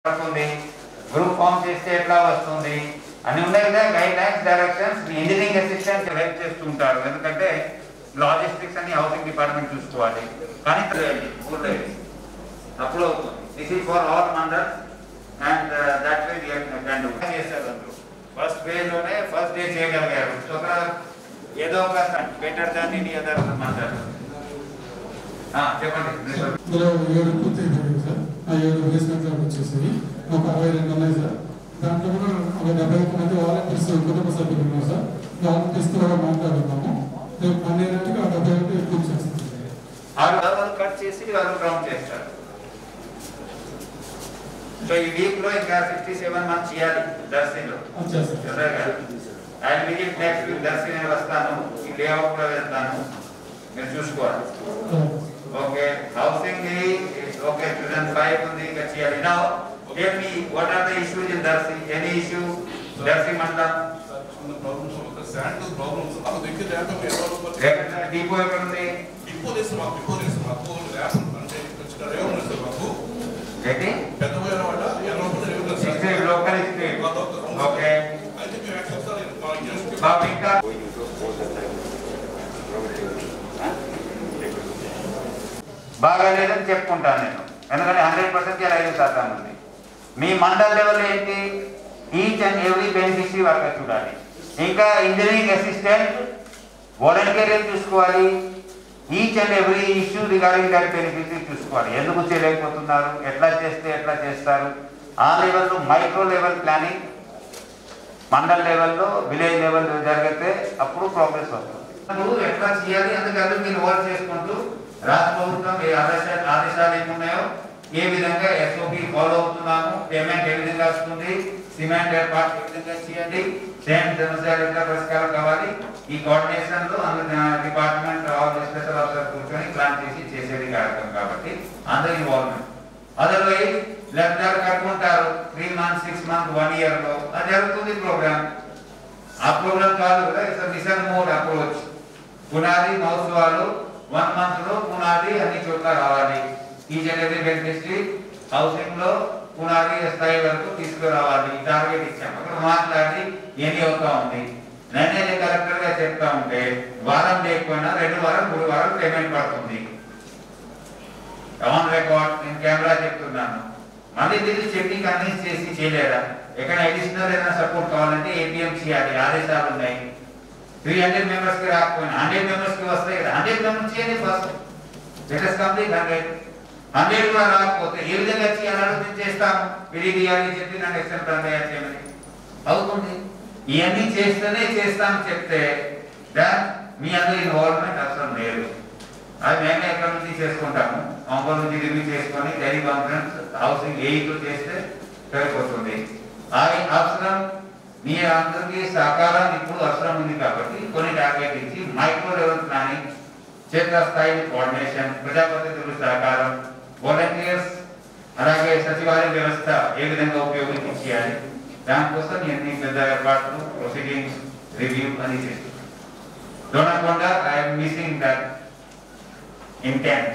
వస్తుంది group form చేస్తే ఎట్లా వస్తుంది అని ఉన్నాయి కదా guidelines directions engineering assistant help చేస్తుంటారు ఎందుకంటే లాజిస్టిక్స్ అని హౌసింగ్ డిపార్ట్మెంట్ చూసుకోవాలి కానీ ఊర్లో ఇది. అప్పుడు this is for all mandals and that way can do చేశారు అందరూ ఫస్ట్ ఫేజ్ లోనే ఫస్ట్ డే చేయగలిగారు సో ఒక ఏదో ఒక బెటర్ దాన్ని నీ అదర్ మాట్లాడారు చెప్పండి ఇందులో ఏడు పూర్తి అయిపోయాయి సార్ ఆ ఏడు బేస్మెంట్ ల్యాబ్ వచ్చేసాయి ఒక అరవై రెండు ఉన్నాయి సార్ దాంట్లో కూడా ఒక డెబ్బై ఒక్క మంది వాలంటీర్స్ కుటుంబ సభ్యులు ఉన్నారు సార్ వాలంటీర్స్ కూడా మాట్లాడుతున్నాము రేపు పన్నెండింటికి ఆ డెబ్బై ఒకటి ఎక్కువ చేస్తాం ఆరు భాగాలు కట్ చేసి వాళ్ళు రౌండ్ చేస్తారు సో ఈ వీక్ లో ఇంకా సిక్స్టీ సెవెన్ మంత్స్ చేయాలి దర్శిలో వచ్చేస్తాం ఆయన విజిట్ నెక్స్ట్ వీక్ దర్శి నేను వస్తాను ఈ లేఅవుట్ లో వెళ్తాను మీరు చూసుకోవాలి okay housing okay two thousand five ఉంది ఇంకా చేయాలి నా tell me what are the issues in Darsi any issue Darsi మండలం ఉన్న ప్రాబ్లమ్స్ ఒక శాండ్ ప్రాబ్లమ్స్ అలా దగ్గర ల్యాప్ ఎవరు ఎక్కడ డిపో ఎక్కడ ఉంది బిఫోర్ చేస్తే మాకు బిఫోర్ చేస్తే మాకు ల్యాప్ అంటే ఇక్కడ రేవు సార్ మాకు ఏంటి పెద్ద పోయిన వాళ్ళ ఎలా ఉంటుంది రేవు సార్ లోకల్ స్ట్రీట్ ఓకే అయితే మేము యాక్చువల్ సార్ మా ఇంజనీర్స్ బాబు ఇంకా బాగాలేదని చెప్పుకుంటాను నేను ఎందుకంటే హండ్రెడ్ పర్సెంట్ ఇలా ఐదు శాతం ఉంది మీ మండల్ లెవెల్ ఏంటి each and every beneficiary worker చూడాలి ఇంకా ఇంజనీరింగ్ అసిస్టెంట్ వాలంటీర్ చూసుకోవాలి each and every issue regarding దాని బెనిఫిషరీ చూసుకోవాలి ఎందుకు చేయలేకపోతున్నారు ఎట్లా చేస్తే ఎట్లా చేస్తారు ఆ లెవెల్లో మైక్రో లెవెల్ ప్లానింగ్ మండల్ లెవెల్లో విలేజ్ లెవెల్ జరిగితే అప్పుడు ప్రోగ్రెస్ వస్తుంది అప్పుడు ఎట్లా చేయాలి అందుకని మీరు వర్క్ చేసుకుంటూ రాష్ట్ర ప్రభుత్వం ఏ ఆదేశాలు ఆదేశాలు ఏమున్నాయో ఏ విధంగా ఎస్ఓపి ఫాలో అవుతున్నాము పేమెంట్ ఏ విధంగా వస్తుంది సిమెంట్ ఏర్పాటు ఏ విధంగా చేయండి సేమ్ సమస్యలు ఎట్లా పరిష్కారం కావాలి ఈ కోఆర్డినేషన్ లో డిపార్ట్మెంట్ స్పెషల్ ఆఫీసర్ కూర్చొని ప్లాన్ చేసి చేసేది కార్యక్రమం కాబట్టి అందరి ఇన్వాల్వ్మెంట్ అదర్వైజ్ లెక్చర్ కట్టుకుంటారు three months six month one year లో అది జరుగుతుంది ప్రోగ్రామ్ ఆ ప్రోగ్రామ్ కాదు కదా ఇట్స్ మిషన్ మోడ్ అప్రోచ్ పునాది మహోత్సవాలు వన్ మంత్ లో పునాది అన్ని చోట్ల రావాలి ఈ జనవరి బెనిఫిషరీ హౌసింగ్ లో పునాది స్థాయి వరకు తీసుకురావాలి టార్గెట్ ఇచ్చాం అక్కడ మాట్లాడి ఏమి అవుతా ఉంది నేనే కలెక్టర్ గా చెప్తా ఉంటే వారం లేకపోయినా రెండు వారం మూడు వారం పేమెంట్ పడుతుంది ఆన్ రికార్డ్ నేను కెమెరా చెప్తున్నాను మళ్ళీ తిరిగి చెక్కింగ్ కన్విన్స్ చేసి చేయలేరా ఎక్కడ అడిషనల్ ఏదైనా సపోర్ట్ కావాలంటే ఏపీఎం చేయాలి ఆదేశాలు ఉన్నాయి త్రీ హండ్రెడ్ మెంబర్స్ కి రాకపోయినా హండ్రెడ్ మెంబర్స్ కి వస్తాయి కదా హండ్రెడ్ మెంబర్స్ చేయండి first let's complete hundred hundred కూడా రాకపోతే ఏ విధంగా చేయాలని మేము చేస్తాము ఇది తీయాలి చెప్పి నాకు ఎక్సెల్ ప్లాన్ తయారు చేయమని అవుతుంది ఇవన్నీ చేస్తేనే చేస్తాం చెప్తే దాన్ మీ అందరి ఇన్వాల్వ్మెంట్ అవసరం లేదు అది మేమే ఎక్కడ నుంచి చేసుకుంటాము ఆంబర్ నుంచి రివ్యూ చేసుకొని డైలీ కాన్ఫరెన్స్ హౌసింగ్ ఎయిట్ చేస్తే సరిపోతుంది ఆ అవసరం మీ అందరికీ సహకారం ఇప్పుడు అవసరం ఉంది కాబట్టి కొన్ని టార్గెట్ ఇచ్చి మైక్రో లెవెల్ ప్లానింగ్ క్షేత్రస్థాయి కోఆర్డినేషన్ ప్రజాప్రతినిధుల సహకారం వాలంటీర్స్ అలాగే సచివాలయ వ్యవస్థ ఏ విధంగా ఉపయోగించి చేయాలి దానికోసం ఎన్ని పెద్ద ఏర్పాట్లు ప్రొసీడింగ్స్ రివ్యూ అని చేస్తున్నాం Donakonda I'm missing that intent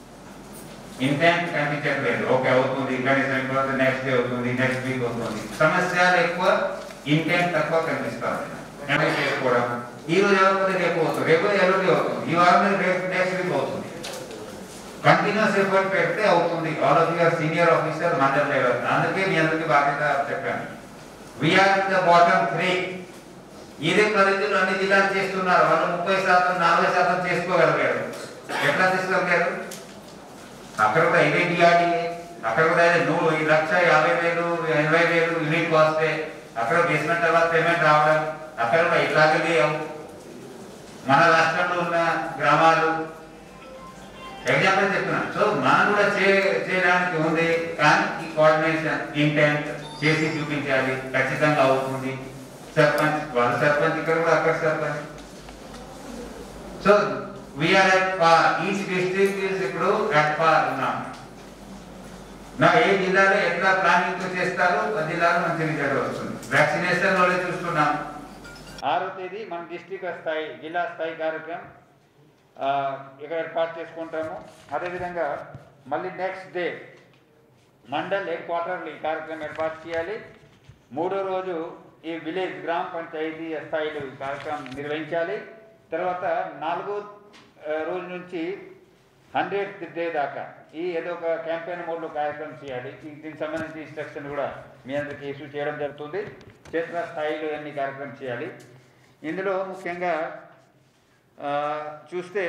intent కనిపించట్లేదు ఓకే అవుతుంది గణేష్ అయిపోతే నెక్స్ట్ డే అవుతుంది నెక్స్ట్ వీక్ అవుతుంది సమస్యలు ఎక్కువ ఇంటెంట్ తక్కువ కనిపిస్తుంది ఎంఐ చేసుకోవడం ఈ రోజు అవ్వకపోతే రేపు అవుతుంది రేపు ఎల్లుండి అవుతుంది ఈ వారం రేపు నెక్స్ట్ వీక్ అవుతుంది కంటిన్యూస్ ఎఫర్ట్ పెడితే అవుతుంది all of your senior officer mandal level అందుకే మీ అందరికీ బాధ్యత చెప్పాను we're in the bottom three ఇదే పరిధిలో అన్ని జిల్లాలు చేస్తున్నారు వాళ్ళు ముప్పై శాతం నలభై శాతం చేసుకోగలిగారు ఎట్లా చేసుకోగలిగారు అక్కడ కూడా ఇదే డిఆర్డీఏ అక్కడ కూడా ఇదే నువ్వు ఈ లక్ష యాభై వేలు ఎనభై వేలు యూనిట్ వస్తే అక్కడ బేస్మెంట్ తర్వాత పేమెంట్ రావడం అక్కడ కూడా ఇట్లాగే లేవు మన రాష్ట్రంలో ఉన్న గ్రామాలు ఎగ్జాంపుల్ చెప్తున్నాను సో మనం కూడా చే చేయడానికి ఉంది కానీ ఈ కోఆర్డినేషన్ ఇంటెంట్ చేసి చూపించాలి ఖచ్చితంగా అవుతుంది సర్పంచ్ వాళ్ళ సర్పంచ్ ఇక్కడ కూడా అక్కడ sarpanch so we're at par each district is ఇప్పుడు అట్ పార్ ఉన్నాం నా ఏ జిల్లాలో ఎట్లా ప్లానింగ్ తో చేస్తారో ఆ జిల్లాలో మంచి రిజల్ట్ వస్తుంది వ్యాక్సినేషన్ లోనే చూస్తున్నాం ఆరో తేదీ మన డిస్ట్రిక్ట్ స్థాయి జిల్లా స్థాయి కార్యక్రమం ఆ, ఇక్కడ ఏర్పాటు చేసుకుంటాము అదేవిధంగా మళ్ళీ నెక్స్ట్ డే మండల్ హెడ్ క్వార్టర్లు ఈ కార్యక్రమం ఏర్పాటు చేయాలి మూడో రోజు ఈ విలేజ్ గ్రామ పంచాయతీ స్థాయిలో ఈ కార్యక్రమం నిర్వహించాలి తర్వాత నాలుగో ఆ, రోజు నుంచి హండ్రెడ్ డే దాకా ఈ ఏదో ఒక క్యాంపెయిన్ మోడ్లో కార్యక్రమం చేయాలి ఈ- దీనికి సంబంధించి ఇన్స్ట్రక్షన్ కూడా మీ అందరికీ ఇష్యూ చేయడం జరుగుతుంది క్షేత్ర స్థాయిలో అన్ని కార్యక్రమం చేయాలి ఇందులో ముఖ్యంగా ఆ, చూస్తే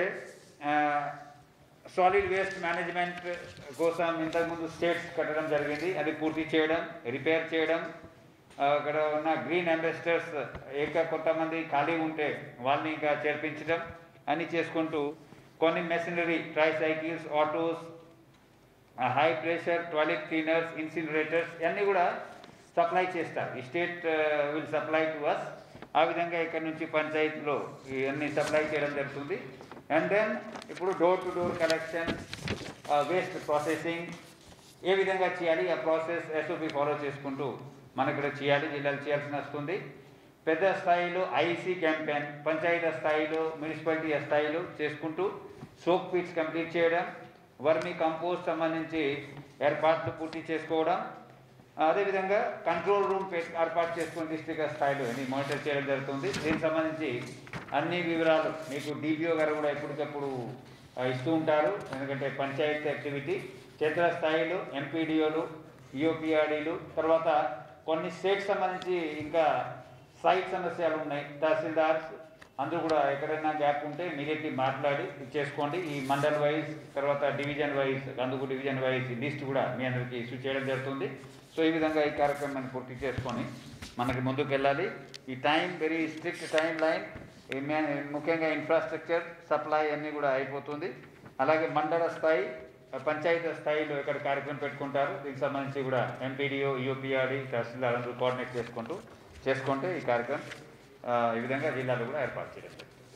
సాలిడ్ వేస్ట్ మేనేజ్మెంట్ కోసం ఇంతకుముందు స్టేట్స్ కట్టడం జరిగింది అది పూర్తి చేయడం రిపేర్ చేయడం ఆ, అక్కడ ఉన్న గ్రీన్ అంబాసిడర్స్ ఇంకా కొంతమంది ఖాళీ ఉంటే వాళ్ళని ఇంకా చేర్పించడం అన్ని చేసుకుంటూ కొన్ని machinery tricycles autos high pressure toilet cleaners incinerators ఇవన్నీ కూడా సప్లై చేస్తారు ఈ state will supply to us ఆ విధంగా ఇక్కడ నుంచి పంచాయతీలో ఇవన్నీ సప్లై చేయడం జరుగుతుంది అండ్ దెన్ ఇప్పుడు door to door collection waste processing ఏ విధంగా చేయాలి ఆ ప్రాసెస్ ఎస్ఓపి ఫాలో చేసుకుంటూ మన ఇక్కడ చేయాలి జిల్లాలు చేయాల్సి వస్తుంది పెద్ద స్థాయిలో ఐసీ క్యాంపెయిన్ పంచాయతీ స్థాయిలో మున్సిపాలిటీ స్థాయిలో చేసుకుంటూ సోప్ పిట్స్ కంప్లీట్ చేయడం వర్మీ కంపోస్ట్ సంబంధించి ఏర్పాట్లు పూర్తి చేసుకోవడం అదేవిధంగా కంట్రోల్ రూమ్ పెట్- ఏర్పాటు చేసుకుని డిస్ట్రిక్ట్ స్థాయిలో ఇది మానిటర్ చేయడం జరుగుతుంది దీనికి సంబంధించి అన్ని వివరాలు మీకు డిపిఓ గారు కూడా ఎప్పటికప్పుడు ఆ, ఇస్తూ ఉంటారు ఎందుకంటే పంచాయతీ యాక్టివిటీ క్షేత్ర స్థాయిలో ఎంపీడీఓలు ఈఓపిఆర్డీలు తర్వాత కొన్ని స్టేట్ సంబంధించి ఇంకా సైట్ సమస్యలు ఉన్నాయి తహసీల్దార్స్ అందరూ కూడా ఎక్కడైనా గ్యాప్ ఉంటే ఇమీడియట్లీ మాట్లాడి ఇది చేసుకోండి ఈ మండల్ వైజ్ తర్వాత డివిజన్ వైజ్ అందుకు డివిజన్ వైజ్ లిస్ట్ కూడా మీ అందరికీ ఇష్యూ చేయడం జరుగుతుంది సో ఈ విధంగా ఈ కార్యక్రమాన్ని పూర్తి చేసుకొని మనకి ముందుకు వెళ్ళాలి ఈ time very strict timeline ఈ మే- ముఖ్యంగా ఇన్ఫ్రాస్ట్రక్చర్ సప్లై అన్నీ కూడా అయిపోతుంది అలాగే మండల స్థాయి పంచాయతీ స్థాయిలో ఇక్కడ కార్యక్రమం పెట్టుకుంటారు దీనికి సంబంధించి కూడా ఎంపీడీఓ యూపీఆర్డీ తహసీల్దార్ అందరూ కోఆర్డినేట్ చేసుకుంటూ చేసుకుంటే ఈ కార్యక్రమం ఆ, ఈ విధంగా జిల్లాలో కూడా ఏర్పాటు చేయడం జరుగుతుంది